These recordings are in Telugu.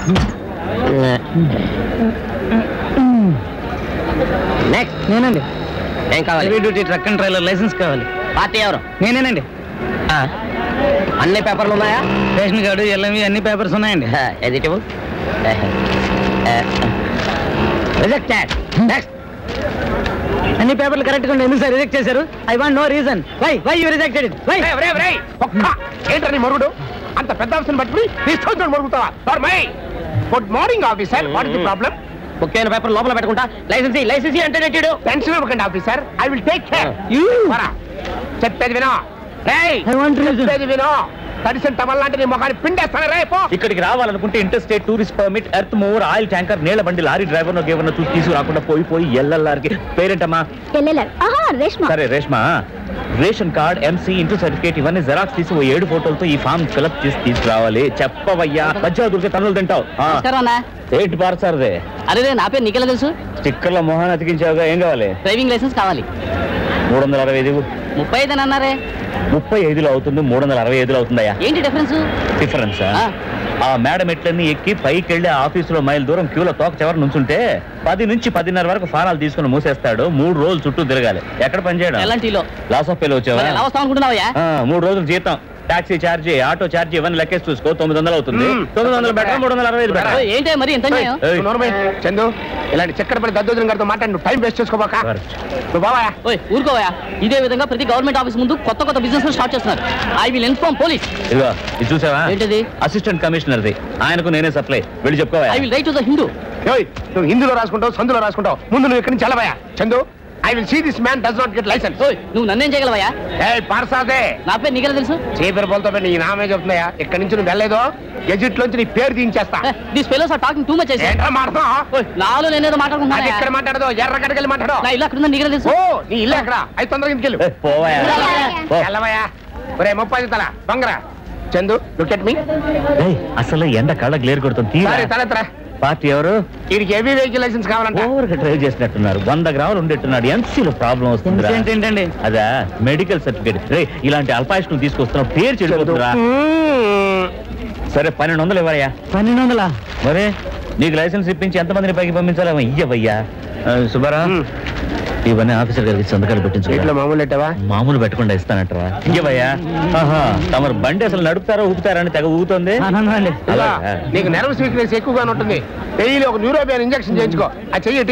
నెక్స్ట్ నేనండి ఏం కావాలి heavy duty truck and trailer licence కావాలి పార్టీ ఎవరు నేనేనండి ఆ, అన్ని పేపర్లు ఉన్నాయా రేషన్ కార్డు ఎల్ఎంవి అన్ని పేపర్స్ ఉన్నాయండి ఎదిటివ్ రిజెక్టెడ్ నెక్స్ట్ అన్ని పేపర్లు కరెక్ట్ గా ఎందుకు సార్ రిజెక్ట్ చేశారు I want no reason why why you rejected it why ఏంటని మరుగుడు అంత పెద్ద ఆఫీసుని పట్టుకుని తీసుకొచ్చి మరుగుతావా good morning officer what is the problem ముఖ్యమైన పేపర్ లోపల పెట్టుకుంటా లైసెన్స్ లైసెన్స్ అంటే నెట్టాడు టెన్షన్ ఇవ్వకండి officer I will take care చెప్పేది వినో రేయ్ ఐ వాంట్ రీజన్ చెప్పేది వినో తడిసిన టవల్ లాంటి నీ ముఖాన్ని పిండేస్తాను రే పో ఇక్కడికి రావాలనుకుంటే inter state tourist permit earth mover oil tanker నీళ్ల బండి లారీ డ్రైవర్ గేవర్ చూసి తీసుకురాకుండా పోయి పోయి ఎల్లల్లారికి పేరేంటమ్మా ఎల్ఎల్ఆర్ ఆహా రేష్మా సరే Reshma ration card MC inter certificate ఇవన్నీ జెరాక్స్ తీసి ఓ ఏడు ఫోటోలతో ఈ ఫామ్ ఫిలప్ చేసి తీసుకురావాలి చెప్పవయ్యా మధ్య దొరికే తనులు తింటావు ఆ, అన్నా ఏంటి పారసారదే అరే నా పేరు నీకెలా తెలుసు స్టిక్కర్ల మొహాన్ని అతికించావుగా ఏం కావాలి డ్రైవింగ్ లైసెన్స్ కావాలి మూడు వందల అరవై ఐదు ముప్పై ఐదు అని అన్నారే ముప్పై ఐదులో అవుతుంది మూడు వందల అరవై ఐదులో అవుతుందయ్యా ఏంటి డిఫరెన్స్ డిఫరెన్స్ ఆ. ఆ మేడం ఎట్లన్నీ ఎక్కి పైకి వెళ్ళి ఆఫీసులో మైల్ దూరం క్యూలో తోక చివరి నుంచుంటే పది నుంచి పదిన్నర వరకు ఫానాలు తీసుకుని మూసేస్తాడు మూడు రోజులు చుట్టూ తిరగాలి ఎక్కడ పని చేయడం ఎలాంటిలో లాస్ ఆఫ్ పేలు వచ్చావా మరి ఎలా వస్తాం అనుకుంటున్నావయ్యా ఆ, మూడు రోజులు జీతం టాక్సీ ఛార్జీ ఆటో ఛార్జీ ఇవన్నీ లెక్కేసి చూసుకో తొమ్మిది వందలు అవుతుంది మ్మ్. తొమ్మిది వందలు బెటర్ మూడు వందల అరవై ఐదు better. ఓయ్, ఏంటి మరి ఎంత అన్యాయం? ఏయ్. నోర్మే చందు ఇలాంటి చక్కెర పడి దద్దోజనం గారితో మాట్లాడి నువ్వు టైం వేస్ట్ చేసుకోబాక Correct. నువ్వు బావా ఓయ్ ఊరుకోవయ్యా ఇదే విధంగా ప్రతి గవర్నమెంట్ ఆఫీస్ ముందు కొత్త కొత్త బిజినెస్ స్టార్ట్ చేస్తున్నారు ఐ విల్ ఇన్ఫార్మ్ పోలీస్ ఇదిగో ఇది చూసావా ఏంటిది? అసిస్టెంట్ కమిషనర్ది ఆయనకు నేనే సప్లై వెళ్ళి చెప్పుకోవా I will write to the Hindu ఏయ్, నువ్వు హిందీలో రాసుకుంటావు సందులో రాసుకుంటావు ముందు నువ్వు ఇక్కడి నుంచి వెళ్ళవయ్యా Chandu I will see this man does not get licence ఓయ్ నువ్వు నన్నేం చేయగలవయ్యా ఏ పార్సాదే నా పేరు నీకెలా తెలుసు చీపిరి పోలతో నీ నామే చెప్తున్నాయా ఇక్కడి నుంచి నువ్వు వెళ్ళలేదో గెజిట్ లోంచి నీ పేరు తీయించేస్తా this fellows are talking too much ఏంట్రా మాట్లాడుతున్నావు ఓయ్ నాలో నేనేదో అది ఇక్కడ మాట్లాడుకుంటున్నా మాట్లాడదు ఎర్ర కడకెళ్ళి మాట్లాడు నా ఇల్లు అక్కడ ఉందని నీకెలా తెలుసు ఓ నీ ఇల్లు ఎక్కడ అయితే తొందరగా ఇంటికెళ్ళు ఏ, పోవయ్యా. పో. వెళ్ళవయ్యా ఒరే ముప్పై తల బంగరా చందు లుక్ ఎట్ మీ ఏయ్, అసలు ఎండ కళ్ళ గ్లేర్ కొడుతుంది తీరా. సరే తలెత్తరా పార్టీ ఎవరు వీడికి హెవీ వెహికల్ లైసెన్స్ కావాలంట ఓవర్ గా డ్రైవ్ చేసినట్టున్నారు వంద గ్రాములు ఉండేట్టున్నాడు ఎంసీలో ప్రాబ్లం వస్తుంది ఏంటండి అదా మెడికల్ సర్టిఫికేట్ రే ఇలాంటి అల్పాయుష్ను తీసుకొస్తున్నావు పేరు చెడిపోతుందిరా మ్మ్. సరే పన్నెండు వందలు ఇవ్వరయ్యా పన్నెండు వందలా మరే నీకు లైసెన్స్ ఇప్పించి ఎంతమందిని పైకి పంపించాలి ఇయ్యవయ్యా ఆ, సుబ్బారా మ్మ్. ఇవన్నీ ఆఫీసర్ గారికి సంతకాలు ఇట్లా పెట్టించు మామూలు ఎట్టవా మామూలు పెట్టకుండా ఇస్తానట్రా ఇయ్యవయ్యా ఆహా తమరు బండి అసలు నడుపుతారా ఊపుతారా అని తెగ ఊగుతుంది ఆనందండి ఇలా అలాగా? నీకు నెర్వస్ వీక్నెస్ ఎక్కువగానే ఉంటుంది డైలీ ఒక న్యూరోబియన్ ఇంజెక్షన్ చేయించుకో అది చెయ్యటి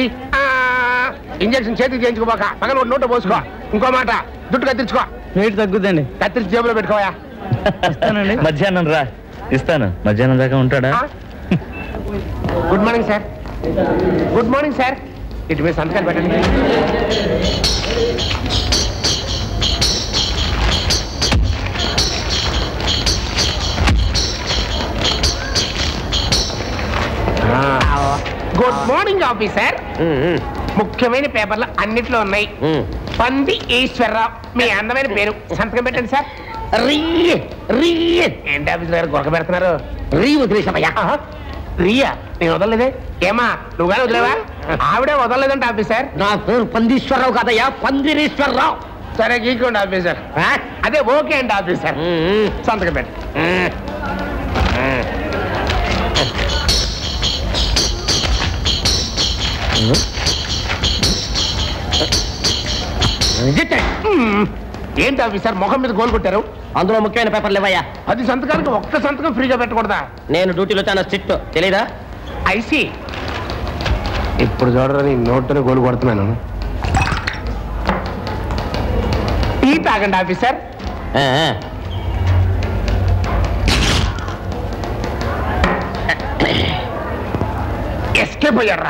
ఇంజెక్షన్ చేతికి చేయించుకోబాక పగల ఒక నోట పోసుకో ఇంకో మాట జుట్టు కత్తిరించుకో వెయిట్ తగ్గుద్దండి కత్తిరించి జేబులో పెట్టుకోయా వస్తానండి మధ్యాహ్నం రా ఇస్తాను మధ్యాహ్నం దాకా ఉంటాడా good morning sir good morning sir ఇటు మీద సంతకాలు పెట్టండి గుడ్ మార్నింగ్ ఆఫీసర్ ముఖ్యమైన పేపర్లు అన్నిట్లో ఉన్నాయి పంది ఈశ్వరరావు మీ అందమైన పేరు సంతకం పెట్టండి సార్ రీ రీ ఏంటి ఆఫీసర్ గారు గొడవ పెడుతున్నారు రీ వదిలేసామయ్యా రియా నేను వదలలేదే ఏమా నువ్వు కానీ వదిలేవా ఆవిడే వదలలేదంట ఆఫీసర్ నా పేరు పందీశ్వరరావు కాదయ్యా పందిరీశ్వరరావు సరే గీకోండి ఆఫీసర్ అదే ఓకే అండి ఆఫీసర్ సంతకం పెట్టు మ్మ్. ఏంటి ఆఫీసర్ ముఖం మీద గోల్ కొట్టారు అందులో ముఖ్యమైన పేపర్లు ఇవ్వయ్యా పది సంతకానికి ఒక్క సంతకం ఫ్రీగా పెట్టకూడదా నేను డ్యూటీలో చాలా స్ట్రిక్ట్ తెలీదా ఐసి ఇప్పుడు చూడరా నీ నోట్తో గోలు కొడుతున్నాను టీ తాగండి ఆఫీసర్ ఆ, ఆ. ఎస్కేప్ అయ్యారా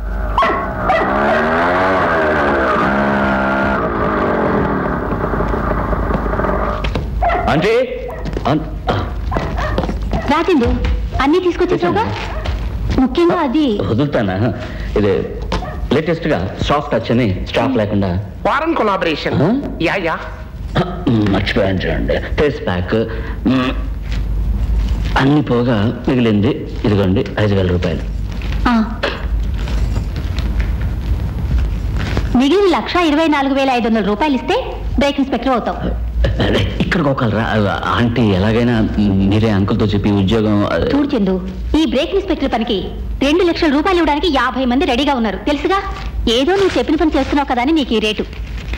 అంటే అన్- రాకండి అన్ని తీసుకొచ్చేసావుగా ముఖ్యంగా అది వదులుతానా ఇది లేటెస్ట్ గా సాఫ్ట్ టచ్ అని స్టాక్ లేకుండా foreign collaboration Huh? Yeah yeah మర్చిపోయాను చూడండి ఫేస్ ప్యాక్ మ్, అన్ని పోగా మిగిలింది ఇదిగోండి ఐదు వేల రూపాయలు ఆ. మిగిలిన లక్ష ఇరవై నాలుగు వేల ఐదు వందల రూపాయలు ఇస్తే బ్రేక్ ఇన్స్పెక్టర్ అవుతావు అదే, ఇక్కడ ఎక్కడ గోకాలరా ఆంటీ ఎలాగైనా మీరే అంకుల్తో చెప్పి ఉద్యోగం అదే- చూడు చందు ఈ బ్రేక్ ఇన్స్పెక్టర్ పనికి రెండు లక్షల రూపాయలు ఇవ్వడానికి యాభై మంది రెడీగా ఉన్నారు తెలుసుగా ఏదో నువ్వు చెప్పిన పని చేస్తున్నావు కదా అని నీకు ఈ రేటు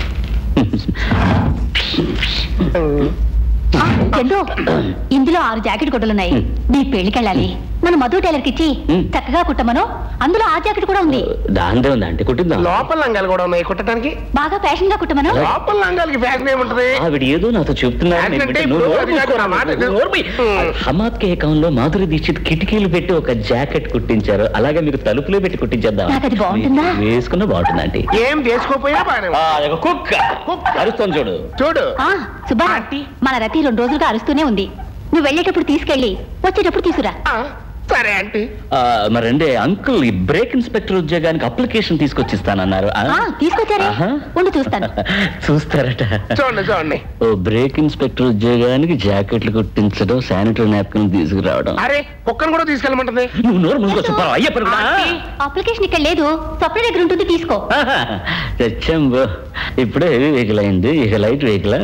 ఆ, చందు ఇందులో ఆరు జాకెట్ గుడ్డలున్నాయి నీ పెళ్లికెళ్ళాలి మన మధు టైలర్ కి ఇచ్చి ఉమ్. చక్కగా కుట్టమను అందులో ఆ జాకెట్ కూడా ఉంది దాందే ఉంది ఆంటీ కుట్టిద్దాం లోపల లంగాలు కూడా ఉన్నాయి కుట్టడానికి బాగా ఫ్యాషన్ గా కుట్టమను లోపల లంగాలకి ఫ్యాషన్ ఏముంటది ఆవిడ ఏదో నాతో చెప్తున్నారు అంటే నేను వింటే ఇప్పుడు నువ్వు అది కాదు, నా మాట నోరు మూసుకో, నోరు మూయి. హ్మ్. హమాద్ కే అకౌంట్ లో మాధురి దీక్షిత్ కిటికీలు పెట్టి ఒక జాకెట్ కుట్టించారు అలాగే మీకు తలుపులే పెట్టి కుట్టించేద్దాం నాకు అది బాగుంటుందా? వేసుకున్న బాగుంటుంది ఆంటీ ఏం చేసుకోపోయినా బాగానే ఉంది. కుక్క అరుస్తాను చూడు చూడు ఆ సుబ్బా ఆంటీ. మన రతి రెండు రోజులుగా అరుస్తూనే ఉంది నువ్వు వెళ్ళేటప్పుడు తీసుకెళ్ళి వచ్చేటప్పుడు తీసుకురా ఆ, సరే ఆంటీ ఆ, మరండి అంకుల్ ఈ బ్రేక్ ఇన్స్పెక్టర్ ఉద్యోగానికి అప్లికేషన్ తీసుకొచ్చిస్తానన్నారు ఆ? ఆ, తీసుకొచ్చారే ఆహా. ఉండు చూస్తాను చూస్తారట చూడండి చూడండి ఓ బ్రేక్ ఇన్స్పెక్టర్ ఉద్యోగానికి జాకెట్లు కుట్టించడం శానిటరీ నాప్కిన్ తీసుకురావడం అరే కుక్కను కూడా తీసుకెళ్ళమంటుంది నువ్వు నోరు ముందుకు చెప్పావు అయ్యప్ప అప్లికేషన్ ఇక్కడ లేదు స్వప్న దగ్గర ఉంటుంది తీసుకో తెచ్చాంబో ఇప్పుడే హెవీ వెహికల్ అయింది ఇక లైట్ వెహికల్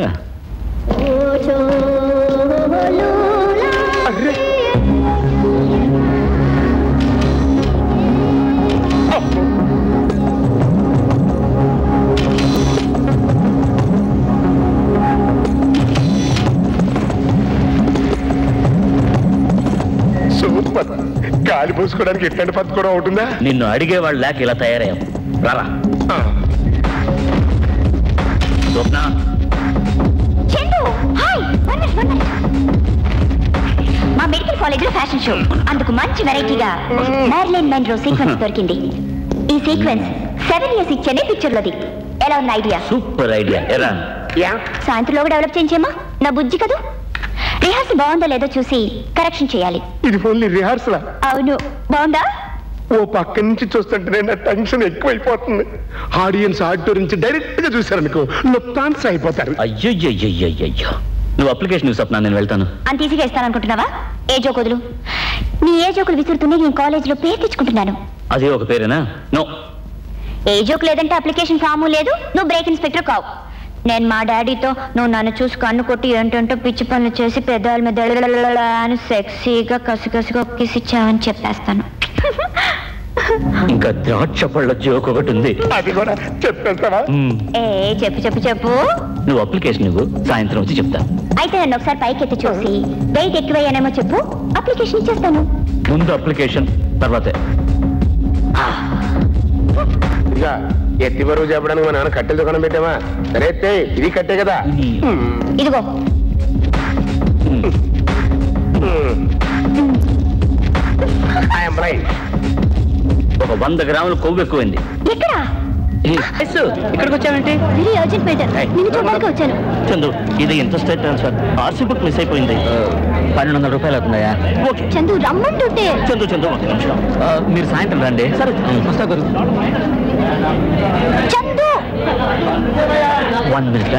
అరే సూపర్ గాలి పోసుకోవడానికి ఎట్లాంటి పద్ధతి కూడా ఉంటుందా నిన్ను అడిగేవాళ్ళు లేక ఇలా తయారయ్యాం రారా ఆ, Swapna Chandu hi one minute one minute మా మెడికల్ కాలేజ్ లో ఫ్యాషన్ షో అందుకు మంచి వెరైటీగా మ్యార్లైన్ మెన్రో సీక్వెన్స్ దొరికింది ఈ సీక్వెన్స్ సెవెన్ ఇయర్స్ ఇచ్చేనే పిక్చర్ లోది ఎలా ఉన్న ఐడియా సూపర్ ఐడియా ఎరా యా సాయంత్రంలో డెవలప్ చేయించేమా నా బుజ్జి కదూ రిహార్సల్ బాగుందో లేదో చూసి కరెక్షన్ చేయాలి ఇది ఓన్లీ రిహార్సల్ అవును బాగుందా ఓ పక్క నుంచి చూస్తుంటేనే నా టెన్షన్ ఎక్కువైపోతుంది ఆడియన్స్ ఆడిటోర్ నుంచి డైరెక్ట్ గా చూసారనుకో లుప్తాన్స్ అయిపోతారు అయ్యో నువ్వు అప్లికేషన్ ఇవ్వు స్వప్న నేను వెళ్తాను అంత ఈజీగా ఇస్తాననుకుంటున్నావా ఏ జోకుదులు నీ ఏ జోకులు విసురుతూనే నేను కాలేజీలో పేరు తెచ్చుకుంటున్నాను అదే ఒక పేరేనా నో ఏ జోక్ లేదంటే అప్లికేషన్ ఫాము లేదు నువ్వు బ్రేక్ ఇన్స్పెక్టర్ కావు నేను మా డాడీతో నువ్వు నన్ను చూసి కన్ను కొట్టి ఏంటంటే పిచ్చి పనులు చేసి పెద్దవాళ్ళ మీద ఎడలలలల అని సెక్సీగా కసికసిగా ఒక్కిసిచ్చావని చెప్పేస్తాను ఇంకా ద్రాక్ష పళ్ళ జోక్ ఒకటి ఉంది అది కూడా చెప్పేస్తావా మ్మ్. ఏ చెప్పు చెప్పు చెప్పు నువ్వు అప్లికేషన్ ఇవ్వు సాయంత్రం వచ్చి చెప్తా అయితే నన్ను ఒకసారి పైకి ఎత్తి చూసి వెయిట్ ఎక్కువయ్యానేమో చెప్పు అప్లికేషన్ ఇచ్చేస్తాను ముందు అప్లికేషన్ తర్వాతే ఇక ఎత్తి బరువు చెప్పడానికి మా నాన్న కట్టెల దుకాణం పెట్టామా సరే ఎత్తే ఇది కట్టే కదా ఇదిగో ఐఎమ్ రైట్ ఒక వంద గ్రాములు కొవ్వు ఎక్కువైంది ఎక్కడ ఇక్కడికి వచ్చావేంటి వెరీ అర్జెంట్ మ్యాటర్ నిన్ను చూడడానికి వచ్చాను చందు ఇది interested transfer RC book miss అయిపోయింది పన్నెండు వందల రూపాయలు అవుతుందయా ఓకే చందు రమ్మంటుంటే చందు చందు ఒక నిమిషం ఆ, మీరు సాయంత్రం రండి సరే వస్తా గురు చందు వన్ మినిట్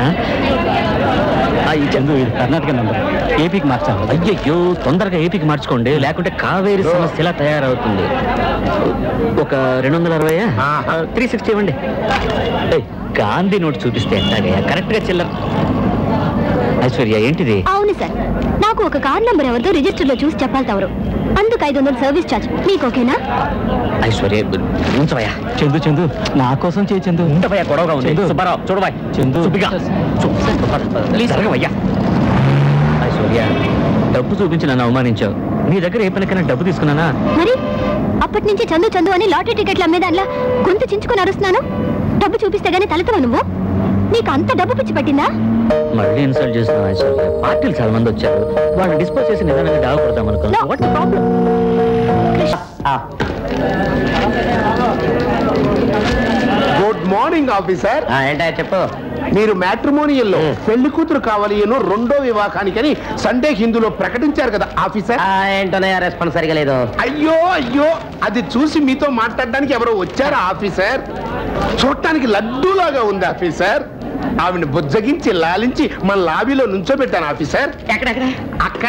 ఈ చందు ఇది కర్ణాటక నెంబర్ ఏపీకి మార్చాలి అయ్యయ్యో తొందరగా ఏపీకి మార్చుకోండి లేకుంటే కావేరి సమస్య ఇలా తయారవుతుంది ఒక రెండు వందల అరవై త్రీ సిక్స్టీ ఇవ్వండి ఏయ్, గాంధీ నోట్ చూపిస్తే ఎట్టాగయ్యా కరెక్ట్ గా చిల్లర ఐశ్వర్య ఏంటిది అవును సార్ నాకు ఒక కార్ నంబర్ ఎవరితో రిజిస్టర్ లో చూసి చెప్పాలి తవరు అందుకు ఐదు వందలు సర్వీస్ ఛార్జ్ మీకు ఓకేనా ఐశ్వర్య ఉంచవయ్యా చందు చందు నా కోసం చేయి చందు ఉంటవయ్యా గొడవగా ఉంది చందు. సుబ్బారావు చూడబాయ్ చందు. సుబ్బిగా ప్లీజ్ జరగవయ్యా ఐశ్వర్య డబ్బు చూపించి నన్ను అవమానించావు నీ దగ్గర ఏ పనికైనా డబ్బు తీసుకున్నానా మరి అప్పటి నుంచి చందు చందు అని లాటరీ టికెట్లు అమ్మేదానిలా గొంతు చించుకొని అరుస్తున్నాను డబ్బు చూపిస్తే గానీ తలతవా నువ్వు నీకు అంత డబ్బు పిచ్చి పట్టిందా మళ్ళీ ఇన్సల్ట్ చేసిన ఐశ్వర్య పార్టీలు చాలా మంది వచ్చారు వాళ్ళని డిస్పోజ్ చేసి నిదానంగా డావ కొడదాం అనుకున్నా No. What problem good morning officer ఏంటా చెప్పు మీరు మ్యాట్రిమోనియల్లో పెళ్లి కూతురు కావాలి అను రెండో వివాహానికని సండే హిందూలో ప్రకటించారు కదా ఆఫీసర్ ఏంటోనయ్యా రెస్పాన్స్ సరిగా లేదు అయ్యో అయ్యో అది చూసి మీతో మాట్లాడడానికి ఎవరో వచ్చారా ఆఫీసర్ చూడటానికి లడ్డూలాగా ఉంది ఆఫీసర్ ఆవిడ బుజ్జగించి లాలించి మన లాబీలో నుంచోబెట్టాను ఆఫీసర్ ఎక్కడెక్కడ అక్కడ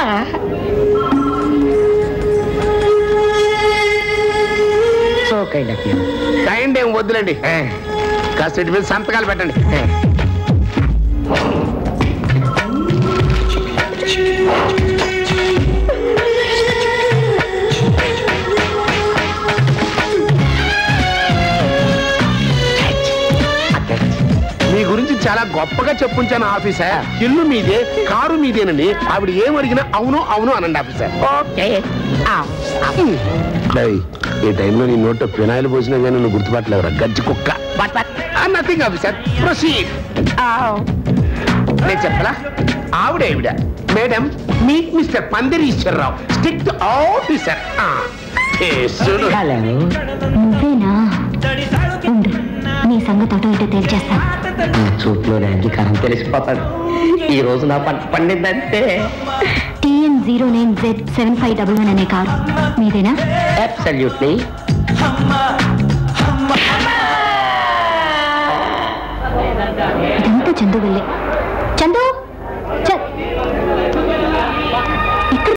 so kind of you time ఏం వద్దులేండి కాస్త ఇటు మీద సంతకాలు పెట్టండి గొప్పగా చెప్పుంచాను ఆఫీసర్ ఇల్లు మీదే కారు మీదేనని ఆవిడ ఏం అడిగినా అవును అవును అనండి ఆఫీసర్ ఓకే డేయ్, ఈ టైంలో నీ నోట్లో ఫినాయిల్ పోసినా కానీ నువ్వు గుర్తుపట్టలేవురా గజ్జి కుక్క but but nothing officer proceed నేను చెప్పలా ఆవిడ ఆవిడ madam meet mister Pandireeswararao strict officer hello నువ్వేనా ఉండు నీ సంగతి అటు ఇటు తేల్చేస్తాను చూపులోనే అంగీకారం తెలిసిపోతాడు ఈ రోజు నా పంట పండిందంటే TN zero nine Z seven five double one అనే కారు మీదేనా అబ్సల్యూట్లీ ఇదంతా చందు వెళ్ళే